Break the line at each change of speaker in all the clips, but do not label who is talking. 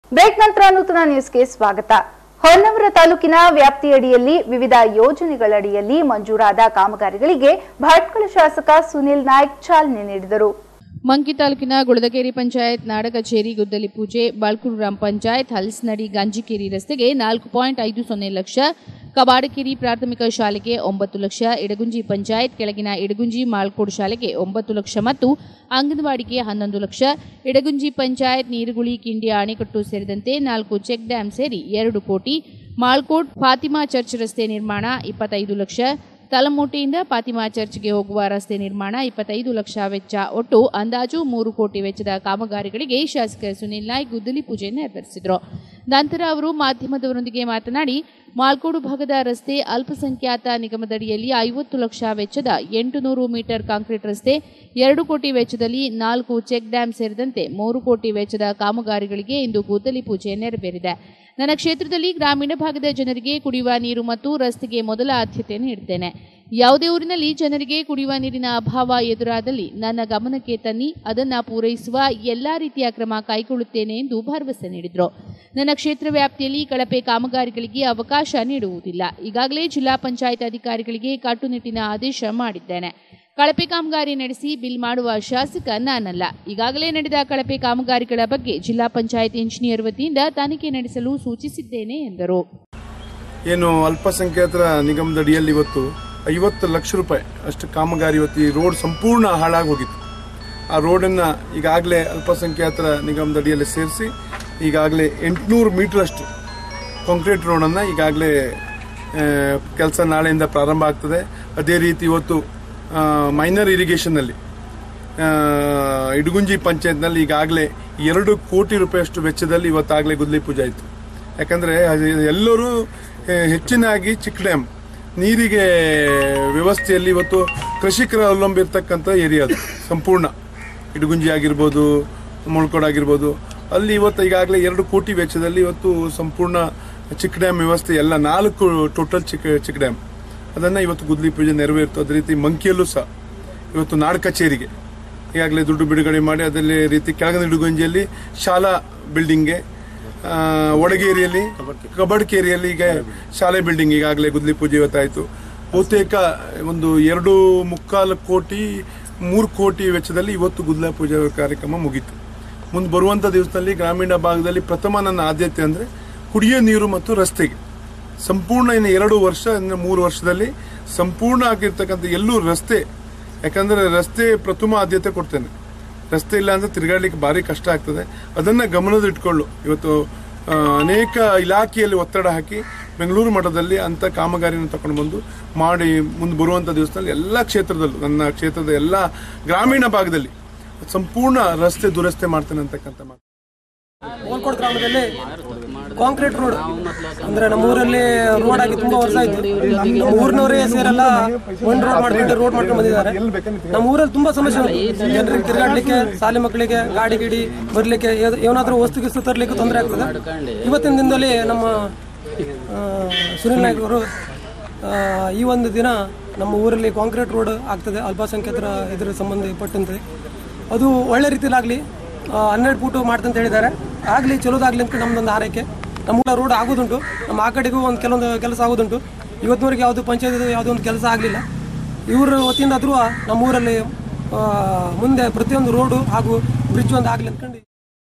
Break ನಂತರ ನೂತನ ನ್ಯೂಸ್ಗೆ ಸ್ವಾಗತ ಹೊನ್ನವರ ತಾಲೂಕಿನ ವ್ಯಾಪ್ತಿಯಡಿಯಲ್ಲಿ ವಿವಿಧ ಯೋಜನೆಗಳಡಿಯಲ್ಲಿ ಮಂಜೂರಾದ ಕಾಮಗಾರಿಗಳಿಗೆ ಭಟ್ಕಳ ಶಾಸಕ ಸುನಿಲ್ ನಾಯ್ಕ್ ಚಾಲನೆ ನೀಡಿದರು
ಮಂಕಿ ತಾಲೂಕಿನ ಗುಳದಕೇರಿ ಪಂಚಾಯತ್ ನಾಡ ಕಚೇರಿ ಗುದ್ದಲಿ ಪೂಜೆ ಬಾಳ್ಕೂರು ಗ್ರಾಮ ಪಂಚಾಯತ್ ಹಲಸನಡಿ ಗಂಜಿಕೇರಿ ರಸ್ತೆಗೆ ನಾಲ್ಕು ಪಾಯಿಂಟ್ ಐದು ಸೊನ್ನೆ ಲಕ್ಷ ಕಬಾಡಕೇರಿ ಪ್ರಾಥಮಿಕ ಶಾಲೆಗೆ ಒಂಬತ್ತು ಲಕ್ಷ ಇಡಗುಂಜಿ ಪಂಚಾಯತ್ ಕೆಳಗಿನ ಇಡಗುಂಜಿ ಮಾಳ್ಕೋಡು ಶಾಲೆಗೆ ಒಂಬತ್ತು ಲಕ್ಷ ಮತ್ತು ಅಂಗನವಾಡಿಗೆ ಹನ್ನೊಂದು ಲಕ್ಷ ಇಡಗುಂಜಿ ಪಂಚಾಯತ್ ನೀರುಗುಳಿ ಕಿಂಡಿ ಅಣೆಕಟ್ಟು ಸೇರಿದಂತೆ ನಾಲ್ಕು ಚೆಕ್ ಡ್ಯಾಂ ಸೇರಿ ಎರಡು ಕೋಟಿ ಮಾಳ್ಕೋಟ್ ಫಾತಿಮಾ ಚರ್ಚ್ ರಸ್ತೆ ನಿರ್ಮಾಣ ಇಪ್ಪತ್ತೈದು ಲಕ್ಷ ತಲಮೋಟೆಯಿಂದ ಫಾತಿಮಾ ಚರ್ಚ್ಗೆ ಹೋಗುವ ರಸ್ತೆ ನಿರ್ಮಾಣ ಇಪ್ಪತ್ತೈದು ಲಕ್ಷ ವೆಚ್ಚ ಒಟ್ಟು ಅಂದಾಜು ಮೂರು ಕೋಟಿ ವೆಚ್ಚದ ಕಾಮಗಾರಿಗಳಿಗೆ ಶಾಸಕ ಸುನಿಲ್ ನಾಯ್ಕ್ ಗುದ್ದಲಿ ಪೂಜೆ ನೆರವೇರಿಸಿದರು ನಂತರ ಅವರು ಮಾಧ್ಯಮದವರೊಂದಿಗೆ ಮಾತನಾಡಿ ಮಾಲ್ಕೋಡು ಭಾಗದ ರಸ್ತೆ ಅಲ್ಪಸಂಖ್ಯಾತ ನಿಗಮದಡಿಯಲ್ಲಿ ಐವತ್ತು ಲಕ್ಷ ವೆಚ್ಚದ ಎಂಟುನೂರು ಮೀಟರ್ ಕಾಂಕ್ರೀಟ್ ರಸ್ತೆ ಎರಡು ಕೋಟಿ ವೆಚ್ಚದಲ್ಲಿ ನಾಲ್ಕು ಚೆಕ್ ಡ್ಯಾಂ ಸೇರಿದಂತೆ ಮೂರು ಕೋಟಿ ವೆಚ್ಚದ ಕಾಮಗಾರಿಗಳಿಗೆ ಇಂದು ಗುದ್ದಲಿ ಪೂಜೆ ನೆರವೇರಿದೆ ನನ್ನ ಕ್ಷೇತ್ರದಲ್ಲಿ ಗ್ರಾಮೀಣ ಭಾಗದ ಜನರಿಗೆ ಕುಡಿಯುವ ನೀರು ಮತ್ತು ರಸ್ತೆಗೆ ಮೊದಲ ಆದ್ಯತೆ ನೀಡುತ್ತೇನೆ ಯಾವುದೇ ಊರಿನಲ್ಲಿ ಜನರಿಗೆ ಕುಡಿಯುವ ನೀರಿನ ಅಭಾವ ಎದುರಾದಲ್ಲಿ ನನ್ನ ಗಮನಕ್ಕೆ ತನ್ನಿ ಅದನ್ನು ಪೂರೈಸುವ ಎಲ್ಲಾ ರೀತಿಯ ಕ್ರಮ ಕೈಗೊಳ್ಳುತ್ತೇನೆ ಎಂದು ಭರವಸೆ ನೀಡಿದರು ನನ್ನ ಕ್ಷೇತ್ರ ವ್ಯಾಪ್ತಿಯಲ್ಲಿ ಕಳಪೆ ಕಾಮಗಾರಿಗಳಿಗೆ ಅವಕಾಶ ನೀಡುವುದಿಲ್ಲ ಈಗಾಗಲೇ ಜಿಲ್ಲಾ ಪಂಚಾಯತ್ ಅಧಿಕಾರಿಗಳಿಗೆ ಕಟ್ಟುನಿಟ್ಟಿನ ಆದೇಶ ಮಾಡಿದ್ದೇನೆ ಕಳಪೆ ಕಾಮಗಾರಿ ನಡೆಸಿ ಬಿಲ್ ಮಾಡುವ ಶಾಸಕ ನಾನಲ್ಲ ಈಗಾಗಲೇ ನಡೆದ ಕಳಪೆ ಕಾಮಗಾರಿಗಳ ಬಗ್ಗೆ ಜಿಲ್ಲಾ ಪಂಚಾಯತ್ ಇಂಜಿನಿಯರ್ ವತಿಯಿಂದ ತನಿಖೆ ನಡೆಸಲು ಸೂಚಿಸಿದ್ದೇನೆ ಎಂದರು
ಏನು ಅಲ್ಪಸಂಖ್ಯಾತರ ನಿಗಮದಡಿಯಲ್ಲಿ ಇವತ್ತು ಐವತ್ತು ಲಕ್ಷ ರೂಪಾಯಿ ಅಷ್ಟು ಕಾಮಗಾರಿ ಇವತ್ತು ಈ ರೋಡ್ ಸಂಪೂರ್ಣ ಹಾಳಾಗಿ ಹೋಗಿತ್ತು ಆ ರೋಡನ್ನು ಈಗಾಗಲೇ ಅಲ್ಪಸಂಖ್ಯಾತರ ನಿಗಮದಡಿಯಲ್ಲಿ ಸೇರಿಸಿ ಈಗಾಗಲೇ ಎಂಟುನೂರು ಮೀಟರ್ ಅಷ್ಟು ಕಾಂಕ್ರೀಟ್ ರೋಡನ್ನು ಈಗಾಗಲೇ ಕೆಲಸ ನಾಳೆಯಿಂದ ಪ್ರಾರಂಭ ಆಗ್ತದೆ ಅದೇ ರೀತಿ ಇವತ್ತು ಮೈನರ್ ಇರಿಗೇಷನ್ನಲ್ಲಿ ಆ, ಇಡಗುಂಜಿ ಪಂಚಾಯತ್ನಲ್ಲಿ ಈಗಾಗಲೇ ಎರಡು ಕೋಟಿ ರೂಪಾಯಿಯಷ್ಟು ವೆಚ್ಚದಲ್ಲಿ ಇವತ್ತಾಗಲೇ ಗುದ್ಲಿ ಪೂಜೆ ಆಯಿತು ಯಾಕಂದರೆ ಎಲ್ಲರೂ ಆ, ಹೆಚ್ಚಿನಾಗಿ ಚಿಕ್ಕ ಡ್ಯಾಮ್ ನೀರಿಗೆ ವ್ಯವಸ್ಥೆಯಲ್ಲಿ ಇವತ್ತು ಕೃಷಿಕರ ಅವಲಂಬಿರ್ತಕ್ಕಂಥ ಏರಿಯಾ ಅದು ಸಂಪೂರ್ಣ ಇಡಗುಂಜಿ ಆಗಿರ್ಬೋದು ಮುಳ್ಕೋಡ್ ಆಗಿರ್ಬೋದು ಅಲ್ಲಿ ಇವತ್ತು ಈಗಾಗಲೇ ಎರಡು ಕೋಟಿ ವೆಚ್ಚದಲ್ಲಿ ಇವತ್ತು ಸಂಪೂರ್ಣ ಚಿಕ್ಕ ಡ್ಯಾಮ್ ವ್ಯವಸ್ಥೆ ಎಲ್ಲ ನಾಲ್ಕು ಟೋಟಲ್ ಚಿಕ್ಕ ಚಿಕ್ಕ ಡ್ಯಾಮ್ ಅದನ್ನು ಇವತ್ತು ಗುದ್ಲಿ ಪೂಜೆ ನೆರವೇರಿತು ಅದೇ ರೀತಿ ಮಂಕಿಯಲ್ಲೂ ಸಹ ಇವತ್ತು ನಾಡ್ ಕಚೇರಿಗೆ ಈಗಾಗಲೇ ದುಡ್ಡು ಬಿಡುಗಡೆ ಮಾಡಿ ಅದೇ ರೀತಿ ಕೆಳಗಿನ ಇಡುಗಂಜಿಯಲ್ಲಿ ಶಾಲಾ ಬಿಲ್ಡಿಂಗ್ಗೆ ಆ, ವಡಗೇರಿಯಲ್ಲಿ ಕಬಡ್ಕೇರಿಯಲ್ಲಿ ಈಗ ಶಾಲೆ ಬಿಲ್ಡಿಂಗ್ ಈಗಾಗಲೇ ಗುದ್ಲಿ ಪೂಜೆ ಇವತ್ತಾಯಿತು ಬಹುತೇಕ ಒಂದು ಎರಡು ಮುಕ್ಕಾಲು ಕೋಟಿ ಮೂರು ಕೋಟಿ ವೆಚ್ಚದಲ್ಲಿ ಇವತ್ತು ಗುದ್ಲ ಪೂಜೆ ಕಾರ್ಯಕ್ರಮ ಮುಗೀತು ಮುಂದೆ ಬರುವಂಥ ದಿವಸದಲ್ಲಿ ಗ್ರಾಮೀಣ ಭಾಗದಲ್ಲಿ ಪ್ರಥಮ ನನ್ನ ಆದ್ಯತೆ ಅಂದರೆ ಕುಡಿಯೋ ನೀರು ಮತ್ತು ರಸ್ತೆಗೆ ಸಂಪೂರ್ಣ ಇನ್ನು ಎರಡು ವರ್ಷ ಇನ್ನು ಮೂರು ವರ್ಷದಲ್ಲಿ ಸಂಪೂರ್ಣ ಆಗಿರ್ತಕ್ಕಂಥ ಎಲ್ಲೂ ರಸ್ತೆ ಯಾಕಂದರೆ ರಸ್ತೆ ಪ್ರಥಮ ಆದ್ಯತೆ ಕೊಡ್ತೇನೆ ರಸ್ತೆ ಇಲ್ಲ ಅಂದ್ರೆ ತಿರುಗಾಡ್ಲಿಕ್ಕೆ ಭಾರಿ ಕಷ್ಟ ಆಗ್ತದೆ ಅದನ್ನು ಗಮನದಲ್ಲಿಟ್ಕೊಳ್ಳು ಇವತ್ತು ಆ, ಅನೇಕ ಇಲಾಖೆಯಲ್ಲಿ ಒತ್ತಡ ಹಾಕಿ ಬೆಂಗಳೂರು ಮಟ್ಟದಲ್ಲಿ ಅಂಥ ಕಾಮಗಾರಿನ ತಗೊಂಡು ಬಂದು ಮಾಡಿ ಮುಂದೆ ಬರುವಂಥ ದಿವಸದಲ್ಲಿ ಎಲ್ಲ ಕ್ಷೇತ್ರದಲ್ಲೂ ನನ್ನ ಕ್ಷೇತ್ರದ ಎಲ್ಲ ಗ್ರಾಮೀಣ ಭಾಗದಲ್ಲಿ ಸಂಪೂರ್ಣ ರಸ್ತೆ ದುರಸ್ತಿ ಮಾಡ್ತೇನೆ ಅಂತಕ್ಕಂಥ ಮಾತು
ಓಲ್ಕೋಡ್ ಗ್ರಾಮದಲ್ಲಿ ಕಾಂಕ್ರೀಟ್ ರೋಡ್ ಅಂದ್ರೆ ನಮ್ಮ ಊರಲ್ಲಿ ರೋಡ್ ಆಗಿ ತುಂಬಾ ವರ್ಷ ಆಯ್ತು ನಮ್ಮ ಊರಿನವರೇ ಸೇರೆಲ್ಲ ಒಂದ್ ರೋಡ್ ಮಾಡ್ಕೊಂಡು ರೋಡ್ ಮಾಡ್ಕೊಂಡು ಬಂದಿದ್ದಾರೆ ನಮ್ಮ ಊರಲ್ಲಿ ತುಂಬಾ ಸಮಸ್ಯೆ ಉಂಟು ಜನರಿಗೆ ತಿರುಗಾಡ್ಲಿಕ್ಕೆ ಶಾಲೆ ಮಕ್ಕಳಿಗೆ ಗಾಡಿ ಗಿಡಿ ಬರ್ಲಿಕ್ಕೆ ಏದ್- ಏನಾದ್ರೂ ವಸ್ತು ಗಿಸ್ತು ತರ್ಲಿಕ್ಕೆ ತೊಂದರೆ ಆಗ್ತದೆ ಇವತ್ತಿನ ದಿನದಲ್ಲಿ ನಮ್ಮ ಆ, ಸುನಿಲ್ ನಾಯ್ಕ ಅವರು ಆ, ಈ ಒಂದು ದಿನ ನಮ್ಮ ಊರಲ್ಲಿ ಕಾಂಕ್ರೀಟ್ ರೋಡ್ ಆಗ್ತದೆ ಅಲ್ಪಸಂಖ್ಯಾತರ ಇದರ ಸಂಬಂಧಪಟ್ಟಂತೆ ಅದು ಒಳ್ಳೆ ರೀತಿಲಾಗಲಿ ಹನ್ನೆರಡು ಫೂಟು ಮಾಡ್ತಂತ ಹೇಳಿದ್ದಾರೆ ಆಗಲಿ ಚಲೋದಾಗಲಿ ಅಂತ ನಮ್ದೊಂದು ಆರೈಕೆ ನಮ್ಮ ರೋಡ್ ಆಗೋದುಂಟು ನಮ್ಮ ಆ ಕಡೆಗೂ ಒಂದು ಕೆಲವೊಂದು ಕೆಲಸ ಆಗೋದುಂಟು ಇವತ್ತಿನವರೆಗೆ ಯಾವುದು ಪಂಚಾಯತ್ ಯಾವುದೋ ಒಂದು ಕೆಲಸ ಆಗಲಿಲ್ಲ ಇವ್ರ ವತಿಯಿಂದ ಆದರೂ ನಮ್ಮ ಊರಲ್ಲಿ ಆ, ಮುಂದೆ ಪ್ರತಿಯೊಂದು ರೋಡು ಹಾಗೂ ಬ್ರಿಡ್ಜ್ ಒಂದು ಆಗಲಿ ಅಂದ್ಕೊಂಡು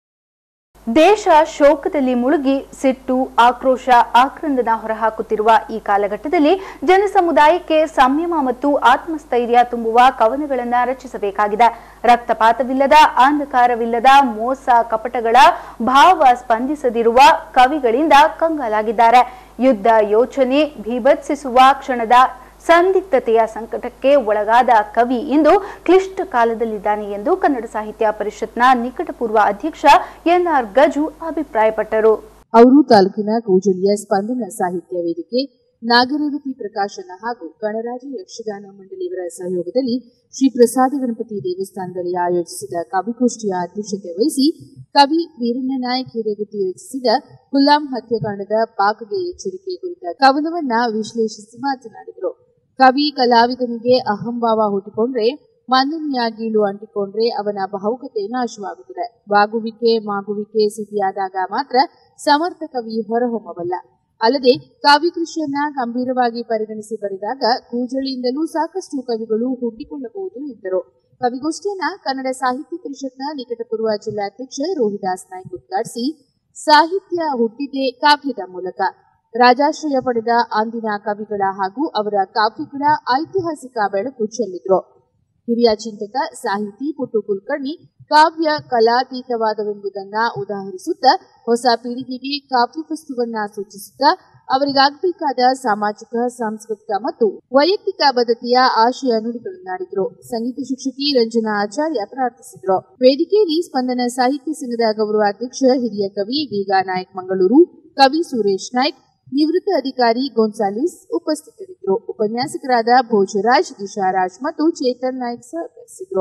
ದೇಶ ಶೋಕದಲ್ಲಿ ಮುಳುಗಿ ಸಿಟ್ಟು ಆಕ್ರೋಶ ಆಕ್ರಂದನ ಹೊರಹಾಕುತ್ತಿರುವ ಈ ಕಾಲಘಟ್ಟದಲ್ಲಿ ಜನಸಮುದಾಯಕ್ಕೆ ಸಂಯಮ ಮತ್ತು ಆತ್ಮಸ್ಥೈರ್ಯ ತುಂಬುವ ಕವನಗಳನ್ನು ರಚಿಸಬೇಕಾಗಿದೆ ರಕ್ತಪಾತವಿಲ್ಲದ ಅಂಧಕಾರವಿಲ್ಲದ ಮೋಸ ಕಪಟಗಳ ಭಾವ ಸ್ಪಂದಿಸದಿರುವ ಕವಿಗಳಿಂದ ಕಂಗಾಲಾಗಿದ್ದಾರೆ ಯುದ್ಧ ಯೋಚನೆ ಭೀಭತ್ಸಿಸುವ ಕ್ಷಣದ ಸಂದಿಗ್ಧತೆಯ ಸಂಕಟಕ್ಕೆ ಒಳಗಾದ ಕವಿ ಇಂದು ಕ್ಲಿಷ್ಟ ಕಾಲದಲ್ಲಿದ್ದಾನೆ ಎಂದು ಕನ್ನಡ ಸಾಹಿತ್ಯ ಪರಿಷತ್ನ ನಿಕಟಪೂರ್ವ ಅಧ್ಯಕ್ಷ ಎನ್ಆರ್ ಗಜು ಅಭಿಪ್ರಾಯಪಟ್ಟರು
ಅವರು ತಾಲೂಕಿನ ಕೌಜುಲಿಯ ಸ್ಪಂದನ ಸಾಹಿತ್ಯ ವೇದಿಕೆ ನಾಗರೇವತಿ ಪ್ರಕಾಶನ ಹಾಗೂ ಗಣರಾಜ ಯಕ್ಷಗಾನ ಮಂಡಳಿಯವರ ಸಹಯೋಗದಲ್ಲಿ ಶ್ರೀ ಪ್ರಸಾದ ಗಣಪತಿ ದೇವಸ್ಥಾನದಲ್ಲಿ ಆಯೋಜಿಸಿದ ಕವಿಗೋಷ್ಠಿಯ ಅಧ್ಯಕ್ಷತೆ ವಹಿಸಿ ಕವಿ ವೀರಣ್ಣ ನಾಯಕ್ ಹಿರೇಗುತ್ತಿ ರಚಿಸಿದ ಗುಲಾಂ ಹತ್ಯಾಕಾಂಡದ ಪಾಕಗೆ ಎಚ್ಚರಿಕೆ ಕುರಿತ ಕವನವನ್ನ ವಿಶ್ಲೇಷಿಸಿ ಮಾತನಾಡಿದರು ಕವಿ ಕಲಾವಿದನಿಗೆ ಅಹಂಭಾವ ಹುಟ್ಟಿಕೊಂಡ್ರೆ ಮನ್ನನೆಯ ಗೀಳು ಅಂಟಿಕೊಂಡ್ರೆ ಅವನ ಭಾವುಕತೆ ನಾಶವಾಗುತ್ತದೆ ಬಾಗುವಿಕೆ ಮಾಗುವಿಕೆ ಸಿಹಿಯಾದಾಗ ಮಾತ್ರ ಸಮರ್ಥ ಕವಿ ಹೊರಹೊಮ್ಮಬಲ್ಲ ಅಲ್ಲದೆ ಕಾವ್ಯ ಕೃಷಿಯನ್ನ ಗಂಭೀರವಾಗಿ ಪರಿಗಣಿಸಿ ಬರೆದಾಗ ಕೂಜಳಿಯಿಂದಲೂ ಸಾಕಷ್ಟು ಕವಿಗಳು ಹುಟ್ಟಿಕೊಳ್ಳಬಹುದು ಎಂದರು ಕವಿಗೋಷ್ಠಿಯನ್ನ ಕನ್ನಡ ಸಾಹಿತ್ಯ ಪರಿಷತ್ನ ನಿಕಟಪೂರ್ವ ಜಿಲ್ಲಾಧ್ಯಕ್ಷ ರೋಹಿದಾಸ್ ನಾಯ್ಕ್ ಉದ್ಘಾಟಿಸಿ ಸಾಹಿತ್ಯ ಹುಟ್ಟಿದ್ದೇ ಕಾವ್ಯದ ಮೂಲಕ ರಾಜಾಶ್ರಯ ಪಡೆದ ಅಂದಿನ ಕವಿಗಳ ಹಾಗೂ ಅವರ ಕಾವ್ಯಗಳ ಐತಿಹಾಸಿಕ ಬೆಳಕು ಚೆಲ್ಲಿದ್ರು ಹಿರಿಯ ಚಿಂತಕ ಸಾಹಿತಿ ಪುಟ್ಟು ಕುಲಕರ್ಣಿ ಕಾವ್ಯ ಕಲಾತೀತವಾದವೆಂಬುದನ್ನ ಉದಾಹರಿಸುತ್ತಾ ಹೊಸ ಪೀಳಿಗೆಗೆ ಕಾವ್ಯ ವಸ್ತುವನ್ನ ಸೂಚಿಸುತ್ತಾ ಅವರಿಗಾಗಬೇಕಾದ ಸಾಮಾಜಿಕ ಸಾಂಸ್ಕೃತಿಕ ಮತ್ತು ವೈಯಕ್ತಿಕ ಬದ್ಧತೆಯ ಆಶಯ ನುಡಿಗಳನ್ನಾಡಿದ್ರು ಸಂಗೀತ ಶಿಕ್ಷಕಿ ರಂಜನಾ ಆಚಾರ್ಯ ಪ್ರಾರ್ಥಿಸಿದ್ರು ವೇದಿಕೆಯಲ್ಲಿ ಸ್ಪಂದನ ಸಾಹಿತ್ಯ ಸಂಘದ ಗೌರವಾಧ್ಯಕ್ಷ ಹಿರಿಯ ಕವಿ ವೀಗಾ ನಾಯಕ್ ಮಂಗಳೂರು ಕವಿ ಸುರೇಶ್ ನಾಯ್ಕ್ ನಿವೃತ್ತ ಅಧಿಕಾರಿ ಗೋನ್ಸಾಲಿಸ್ ಉಪಸ್ಥಿತರಿದ್ದರು ಉಪನ್ಯಾಸಕರಾದ ಭೋಜರಾಜ್ ದಿಶಾರಾಜ್ ಮತ್ತು ಚೇತನ್ ನಾಯ್ಕ್ ಸಹಕರಿಸಿದ್ರು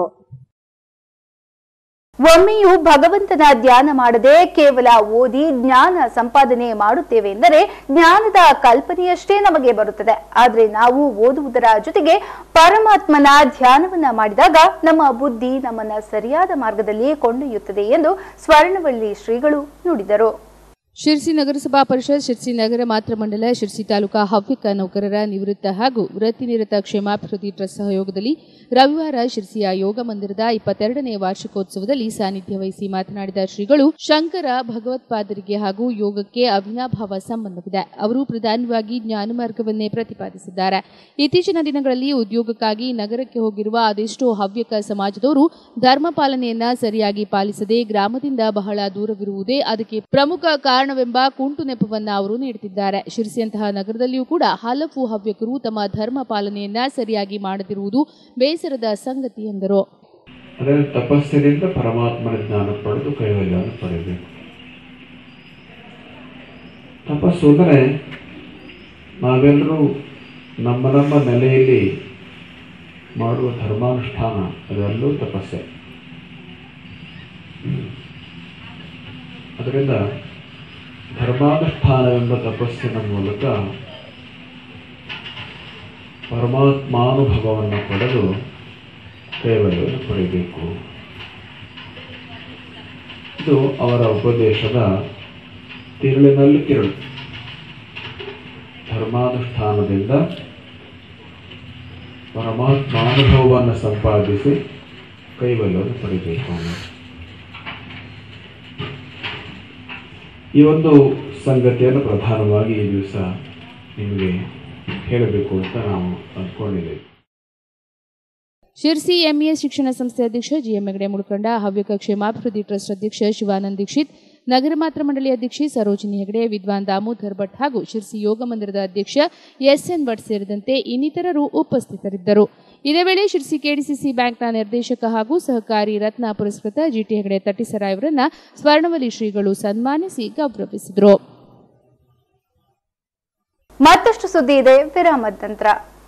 ಒಮ್ಮೆಯೂ ಭಗವಂತನ ಧ್ಯಾನ ಮಾಡದೆ ಕೇವಲ ಓದಿ ಜ್ಞಾನ ಸಂಪಾದನೆ ಮಾಡುತ್ತೇವೆ ಎಂದರೆ ಜ್ಞಾನದ ಕಲ್ಪನೆಯಷ್ಟೇ ನಮಗೆ ಬರುತ್ತದೆ ಆದರೆ ನಾವು ಓದುವುದರ ಜೊತೆಗೆ ಪರಮಾತ್ಮನ ಧ್ಯಾನವನ್ನ ಮಾಡಿದಾಗ ನಮ್ಮ ಬುದ್ಧಿ ನಮ್ಮನ್ನ ಸರಿಯಾದ ಮಾರ್ಗದಲ್ಲಿ ಕೊಂಡೊಯ್ಯುತ್ತದೆ ಎಂದು ಸ್ವರ್ಣವಳ್ಳಿ ಶ್ರೀಗಳು ನುಡಿದರು
ಶಿರ್ಸಿ ನಗರಸಭಾ ಪರಿಷತ್ ಶಿರ್ಸಿ ನಗರ ಮಾತ್ರ ಮಂಡಲ ಶಿರ್ಸಿ ತಾಲೂಕಾ ಹವ್ಯಕ ನೌಕರರ ನಿವೃತ್ತ ಹಾಗೂ ವೃತ್ತಿನಿರತ ಕ್ಷೇಮಾಭಿವೃದ್ಧಿ ಟ್ರಸ್ಟ್ ಸಹಯೋಗದಲ್ಲಿ ರವಿವಾರ ಶಿರ್ಸಿಯ ಯೋಗ ಮಂದಿರದ ಇಪ್ಪತ್ತೆರಡನೇ ವಾರ್ಷಿಕೋತ್ಸವದಲ್ಲಿ ಸಾನ್ನಿಧ್ಯ ವಹಿಸಿ ಮಾತನಾಡಿದ ಶ್ರೀಗಳು ಶಂಕರ ಭಗವತ್ಪಾದರಿಗೆ ಹಾಗೂ ಯೋಗಕ್ಕೆ ಅವಿನಾಭಾವ ಸಂಬಂಧವಿದೆ ಅವರು ಪ್ರಧಾನವಾಗಿ ಜ್ಞಾನ ಮಾರ್ಗವನ್ನೇ ಪ್ರತಿಪಾದಿಸಿದ್ದಾರೆ ಇತ್ತೀಚಿನ ದಿನಗಳಲ್ಲಿ ಉದ್ಯೋಗಕ್ಕಾಗಿ ನಗರಕ್ಕೆ ಹೋಗಿರುವ ಅದೆಷ್ಟೋ ಹವ್ಯಕ ಸಮಾಜದವರು ಧರ್ಮ ಪಾಲನೆಯನ್ನ ಸರಿಯಾಗಿ ಪಾಲಿಸದೆ ಗ್ರಾಮದಿಂದ ಬಹಳ ದೂರವಿರುವುದೇ ಅದಕ್ಕೆ ಪ್ರಮುಖ ಕಾರಣವೆಂಬ ಕುಂಟು ನೆಪವನ್ನ ಅವರು ನೀಡುತ್ತಿದ್ದಾರೆ ಶಿರ್ಸಿಯಂತಹ ನಗರದಲ್ಲಿಯೂ ಕೂಡ ಹಲವು ಹವ್ಯಕರು ತಮ್ಮ ಧರ್ಮ ಪಾಲನೆಯನ್ನ ಸರಿಯಾಗಿ ಮಾಡದಿರುವುದು ಬೇಸರದ ಸಂಗತಿ ಎಂದರು
ಅದರ ತಪಸ್ಸಿನಿಂದ ಪರಮಾತ್ಮನ ಜ್ಞಾನ ಪಡೆದು ಕೈವಲ್ಯವನ್ನು ಪಡೆಯಬೇಕು ತಪಸ್ಸು ಅಂದರೆ ನಾವೆಲ್ಲರೂ ನಮ್ಮ ನಮ್ಮ ನೆಲೆಯಲ್ಲಿ ಮಾಡುವ ಧರ್ಮಾನುಷ್ಠಾನ ಅದೆಲ್ಲೂ ತಪಸ್ಸೆ ಅದರಿಂದ ಧರ್ಮಾನುಷ್ಠಾನವೆಂಬ ತಪಸ್ಸಿನ ಮೂಲಕ ಪರಮಾತ್ಮಾನುಭವವನ್ನು ಪಡೆದು ಕೈವಲ್ಯವನ್ನು ಪಡೆಯಬೇಕು ಇದು ಅವರ ಉಪದೇಶದ ತಿರುಳಿನಲ್ಲಿ ತಿರುಳು ಧರ್ಮಾನುಷ್ಠಾನದಿಂದ ಪರಮಾತ್ಮಾನುಭವವನ್ನು ಸಂಪಾದಿಸಿ ಕೈವಲ್ಯವನ್ನು ಪಡೆಯಬೇಕು ಅನ್ನೋದು. ಈ ಒಂದು ಸಂಗತಿಯನ್ನು ಪ್ರಧಾನವಾಗಿ ಈ ದಿವಸ ನಿಮಗೆ ಹೇಳಬೇಕು ಅಂತ ನಾವು ಅಂದ್ಕೊಂಡಿದ್ದೇವೆ
ಶಿರ್ಸಿ ಎಂಇಎಸ್ ಶಿಕ್ಷಣ ಸಂಸ್ಥೆ ಅಧ್ಯಕ್ಷ ಜಿಎಂ ಹೆಗಡೆ ಮುಳ್ಕಂಡ ಹವ್ಯಕ ಕ್ಷೇಮಾಭಿವೃದ್ಧಿ ಟ್ರಸ್ಟ್ ಅಧ್ಯಕ್ಷ ಶಿವಾನಂದ್ ದೀಕ್ಷಿತ್ ನಗರ ಮಾತ್ರ ಮಂಡಳಿ ಅಧ್ಯಕ್ಷೆ ಸರೋಜಿನಿ ಹೆಗಡೆ ವಿದ್ವಾನ್ ದಾಮೋದರ್ ಭಟ್ ಹಾಗೂ ಶಿರ್ಸಿ ಯೋಗ ಮಂದಿರದ ಅಧ್ಯಕ್ಷ ಎಸ್ಎನ್ ಭಟ್ ಸೇರಿದಂತೆ ಇನ್ನಿತರರು ಉಪಸ್ಥಿತರಿದ್ದರು ಇದೇ ವೇಳೆ ಶಿರ್ಸಿ ಕೆಡಿಸಿಸಿ ಬ್ಯಾಂಕ್ನ ನಿರ್ದೇಶಕ ಹಾಗೂ ಸಹಕಾರಿ ರತ್ನ ಪುರಸ್ಕೃತ ಜಿಟಿ ಹೆಗಡೆ ತಟ್ಟಿಸರ ಇವರನ್ನ ಸ್ವರ್ಣವಲಿ ಶ್ರೀಗಳು ಸನ್ಮಾನಿಸಿ ಗೌರವಿಸಿದರು
ಮತ್ತಷ್ಟು ಸುದ್ದಿ ಇದೆ ವಿರಾಮದ ನಂತರ